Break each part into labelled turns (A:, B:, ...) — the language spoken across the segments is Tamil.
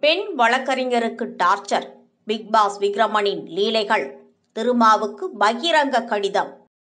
A: பெண் வழக்கறிஞருக்கு டார்ச்சர் பிக் பாஸ் விக்ரமனின் லீலைகள் திருமாவுக்கு பகிரங்க கடிதம்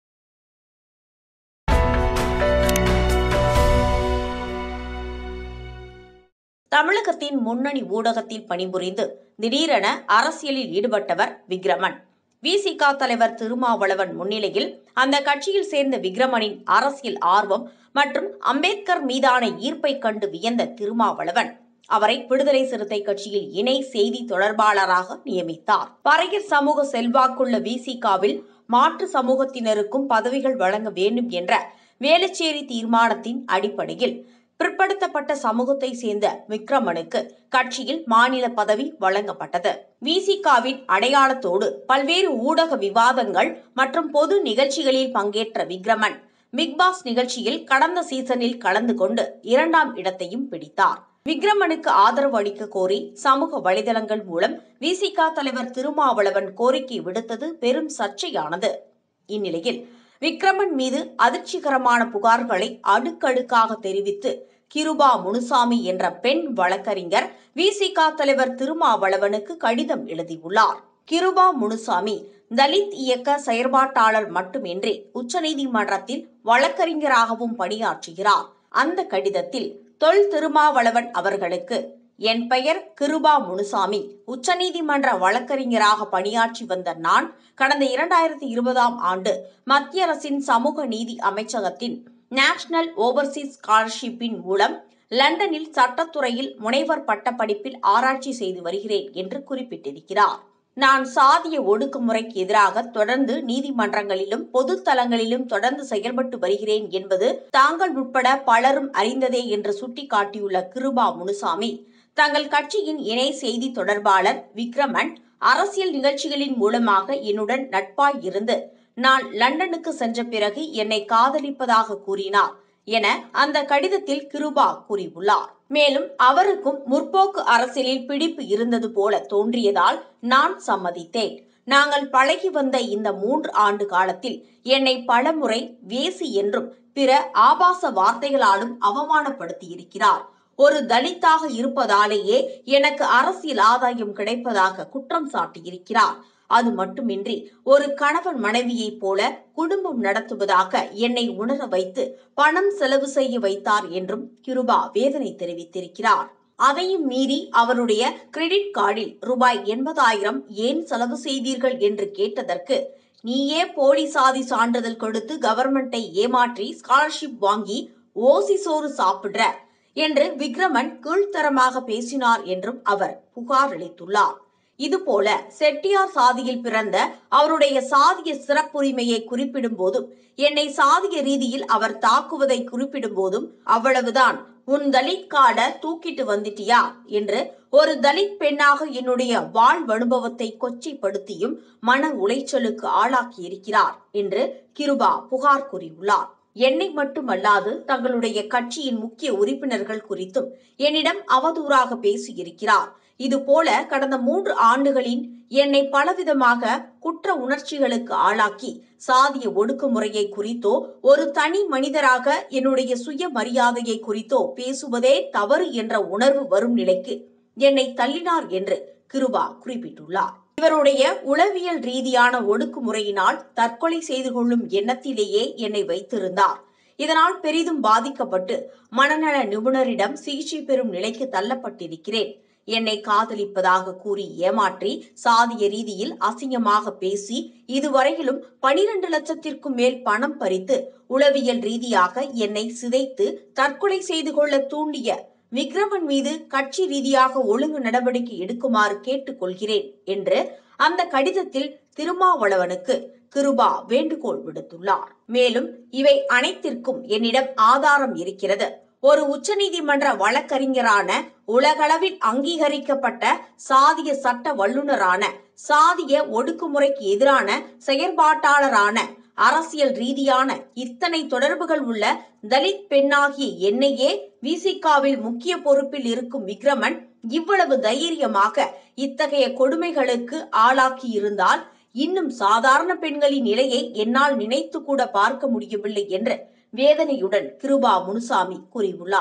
A: தமிழகத்தின் முன்னணி ஊடகத்தில் பணிபுரிந்து திடீரென அரசியலில் ஈடுபட்டவர் விக்ரமன் விசிக தலைவர் திருமாவளவன் முன்னிலையில் அந்த கட்சியில் சேர்ந்த விக்ரமனின் அரசியல் ஆர்வம் மற்றும் அம்பேத்கர் மீதான ஈர்ப்பை கண்டு வியந்த திருமாவளவன் அவரை விடுதலை சிறுத்தை கட்சியில் இணை செய்தி தொடர்பாளராக நியமித்தார் பறையர் சமூக செல்வாக்குள்ள விசிகாவில் மாற்று சமூகத்தினருக்கும் பதவிகள் வழங்க வேண்டும் என்ற வேலுச்சேரி தீர்மானத்தின் அடிப்படையில் பிற்படுத்தப்பட்ட சமூகத்தை சேர்ந்த விக்ரமனுக்கு கட்சியில் மாநில பதவி வழங்கப்பட்டது விசிகாவின் அடையாளத்தோடு பல்வேறு ஊடக விவாதங்கள் மற்றும் பொது நிகழ்ச்சிகளில் பங்கேற்ற விக்ரமன் பிக்பாஸ் நிகழ்ச்சியில் கடந்த சீசனில் கலந்து கொண்டு இரண்டாம் இடத்தையும் பிடித்தார் விக்ரமனுக்கு ஆதரவு அளிக்க கோரி சமூக வலைதளங்கள் மூலம் விசிக தலைவர் திருமாவளவன் கோரிக்கை விடுத்தது பெரும் சர்ச்சையானது இந்நிலையில் விக்ரமன் மீது அதிர்ச்சிகரமான புகார்களை அடுக்கடுக்காக தெரிவித்து கிருபா முனுசாமி என்ற பெண் வழக்கறிஞர் விசிக தலைவர் திருமாவளவனுக்கு கடிதம் எழுதியுள்ளார் கிருபா முனுசாமி தலித் இயக்க செயற்பாட்டாளர் மட்டுமின்றி உச்சநீதிமன்றத்தில் வழக்கறிஞராகவும் பணியாற்றுகிறார் அந்த கடிதத்தில் தொல் திருமாவளவன் அவர்களுக்கு என் பெயர் கிருபா முனுசாமி உச்சநீதிமன்ற வழக்கறிஞராக பணியாற்றி வந்த நான் கடந்த இரண்டாயிரத்தி இருபதாம் ஆண்டு மத்திய அரசின் சமூக நீதி அமைச்சகத்தின் நேஷனல் ஓவர்சீஸ் ஸ்காலர்ஷிப்பின் மூலம் லண்டனில் சட்டத்துறையில் முனைவர் பட்டப்படிப்பில் ஆராய்ச்சி செய்து வருகிறேன் என்று குறிப்பிட்டிருக்கிறார் நான் சாதிய ஒடுக்குமுறைக்கு எதிராக தொடர்ந்து நீதிமன்றங்களிலும் பொது தளங்களிலும் தொடர்ந்து செயல்பட்டு வருகிறேன் என்பது தாங்கள் உட்பட பலரும் அறிந்ததே என்று சுட்டிக்காட்டியுள்ள கிருபா முனுசாமி தங்கள் கட்சியின் இணை செய்தி தொடர்பாளர் விக்ரமன் அரசியல் நிகழ்ச்சிகளின் மூலமாக என்னுடன் நட்பாய் இருந்து நான் லண்டனுக்கு சென்ற பிறகு என்னை காதலிப்பதாக கூறினார் என அந்த கடிதத்தில் கிருபா கூறியுள்ளார் மேலும் அவருக்கும் முற்போக்கு அரசியலில் பிடிப்பு இருந்தது போல தோன்றியதால் நான் சம்மதித்தேன் நாங்கள் பழகி வந்த இந்த மூன்று ஆண்டு காலத்தில் என்னை பலமுறை வேசி என்றும் பிற ஆபாச வார்த்தைகளாலும் அவமானப்படுத்தியிருக்கிறார் ஒரு தலித்தாக இருப்பதாலேயே எனக்கு அரசியல் ஆதாயம் கிடைப்பதாக குற்றம் சாட்டியிருக்கிறார் அது மட்டுமின்றி ஒரு கணவன் மனைவியைப் போல குடும்பம் நடத்துவதாக என்னை உணர வைத்து பணம் செலவு செய்ய வைத்தார் என்றும் கிருபா வேதனை தெரிவித்திருக்கிறார் அதையும் மீறி அவருடைய கிரெடிட் கார்டில் ரூபாய் எண்பதாயிரம் ஏன் செலவு செய்தீர்கள் என்று கேட்டதற்கு நீயே போலி சாதி சான்றிதழ் கொடுத்து கவர்மெண்டை ஏமாற்றி ஸ்காலர்ஷிப் வாங்கி ஓசி சோறு சாப்பிடுற என்று விக்ரமன் கீழ்த்தரமாக பேசினார் என்றும் அவர் புகார் அளித்துள்ளார் இதுபோல செட்டியார் சாதியில் பிறந்த அவருடைய சாதிய சிறப்புரிமையை குறிப்பிடும் போதும் என்னை சாதிய ரீதியில் அவர் தாக்குவதை குறிப்பிடும் போதும் அவ்வளவுதான் உன் தலித் கார்ட தூக்கிட்டு வந்துட்டியா என்று ஒரு தலித் பெண்ணாக என்னுடைய வாழ் அனுபவத்தை கொச்சைப்படுத்தியும் மன உளைச்சலுக்கு ஆளாக்கி இருக்கிறார் என்று கிருபா புகார் கூறியுள்ளார் என்னை மட்டுமல்லாது தங்களுடைய கட்சியின் முக்கிய உறுப்பினர்கள் குறித்தும் என்னிடம் அவதூறாக பேசியிருக்கிறார் இதுபோல கடந்த மூன்று ஆண்டுகளின் என்னை பலவிதமாக குற்ற உணர்ச்சிகளுக்கு ஆளாக்கி சாதிய ஒடுக்குமுறையை குறித்தோ ஒரு தனி மனிதராக என்னுடைய சுயமரியாதையை குறித்தோ பேசுவதே தவறு என்ற உணர்வு வரும் நிலைக்கு என்னை தள்ளினார் என்று கிருபா குறிப்பிட்டுள்ளார் இவருடைய உளவியல் ரீதியான ஒடுக்குமுறையினால் தற்கொலை செய்து கொள்ளும் எண்ணத்திலேயே என்னை வைத்திருந்தார் இதனால் பெரிதும் பாதிக்கப்பட்டு மனநல நிபுணரிடம் சிகிச்சை பெறும் நிலைக்கு தள்ளப்பட்டிருக்கிறேன் என்னை காதலிப்பதாக கூறி ஏமாற்றி சாதிய ரீதியில் அசிங்கமாக பேசி இதுவரையிலும் பனிரண்டு லட்சத்திற்கும் மேல் பணம் பறித்து உளவியல் ரீதியாக என்னை சிதைத்து தற்கொலை செய்து கொள்ள தூண்டிய விக்ரமன் மீது கட்சி ரீதியாக ஒழுங்கு நடவடிக்கை எடுக்குமாறு கேட்டுக்கொள்கிறேன் என்று அந்த கடிதத்தில் திருமாவளவனுக்கு கிருபா வேண்டுகோள் விடுத்துள்ளார் மேலும் இவை அனைத்திற்கும் என்னிடம் ஆதாரம் இருக்கிறது ஒரு உச்சநீதிமன்ற வழக்கறிஞரான உலகளவில் அங்கீகரிக்கப்பட்ட சாதிய சட்ட வல்லுநரான சாதிய ஒடுக்குமுறைக்கு எதிரான செயற்பாட்டாளரான அரசியல் ரீதியான இத்தனை தொடர்புகள் உள்ள தலித் பெண்ணாகிய என்னையே விசிகாவில் முக்கிய பொறுப்பில் இருக்கும் விக்ரமன் இவ்வளவு தைரியமாக இத்தகைய கொடுமைகளுக்கு ஆளாக்கி இருந்தால் இன்னும் சாதாரண பெண்களின் நிலையை என்னால் நினைத்து கூட பார்க்க முடியவில்லை என்று வேதனையுடன் கிருபா முனுசாமி கூறியுள்ளார்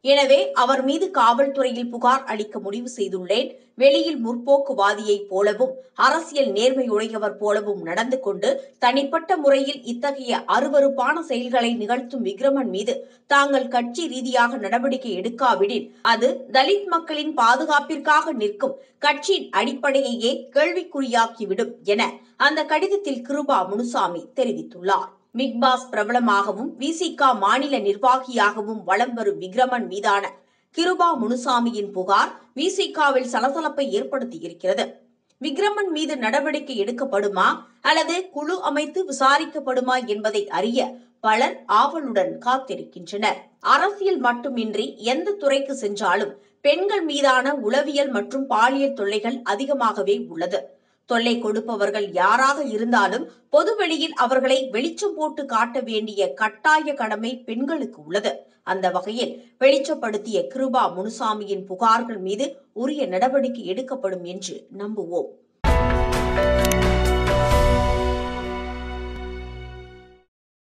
A: எனவே அவர் மீது காவல்துறையில் புகார் அளிக்க முடிவு செய்துள்ளேன் வெளியில் முற்போக்குவாதியைப் போலவும் அரசியல் நேர்மையுடையவர் போலவும் நடந்து கொண்டு தனிப்பட்ட முறையில் இத்தகைய அருவருப்பான செயல்களை நிகழ்த்தும் விக்ரமன் மீது தாங்கள் கட்சி ரீதியாக நடவடிக்கை எடுக்காவிடில் அது தலித் மக்களின் பாதுகாப்பிற்காக நிற்கும் கட்சியின் அடிப்படையையே கேள்விக்குறியாக்கிவிடும் என அந்த கடிதத்தில் கிருபா முனுசாமி தெரிவித்துள்ளார் பிக்பாஸ் பிரபலமாகவும் விசிகா மாநில நிர்வாகியாகவும் வலம் வரும் விக்ரமன் மீதான கிருபா முனுசாமியின் புகார் விசிகாவில் சலசலப்பை ஏற்படுத்தியிருக்கிறது விக்ரமன் மீது நடவடிக்கை எடுக்கப்படுமா அல்லது குழு அமைத்து விசாரிக்கப்படுமா என்பதை அறிய பலர் ஆவலுடன் காத்திருக்கின்றனர் அரசியல் மட்டுமின்றி எந்த துறைக்கு சென்றாலும் பெண்கள் மீதான உளவியல் மற்றும் பாலியல் தொல்லைகள் அதிகமாகவே உள்ளது தொல்லை கொடுப்பவர்கள் யாராக இருந்தாலும் பொதுவெளியில் அவர்களை வெளிச்சம் போட்டு காட்ட வேண்டிய கட்டாய கடமை பெண்களுக்கு உள்ளது அந்த வகையில் வெளிச்சப்படுத்திய கிருபா முனுசாமியின் புகார்கள் மீது உரிய நடவடிக்கை எடுக்கப்படும் என்று நம்புவோம்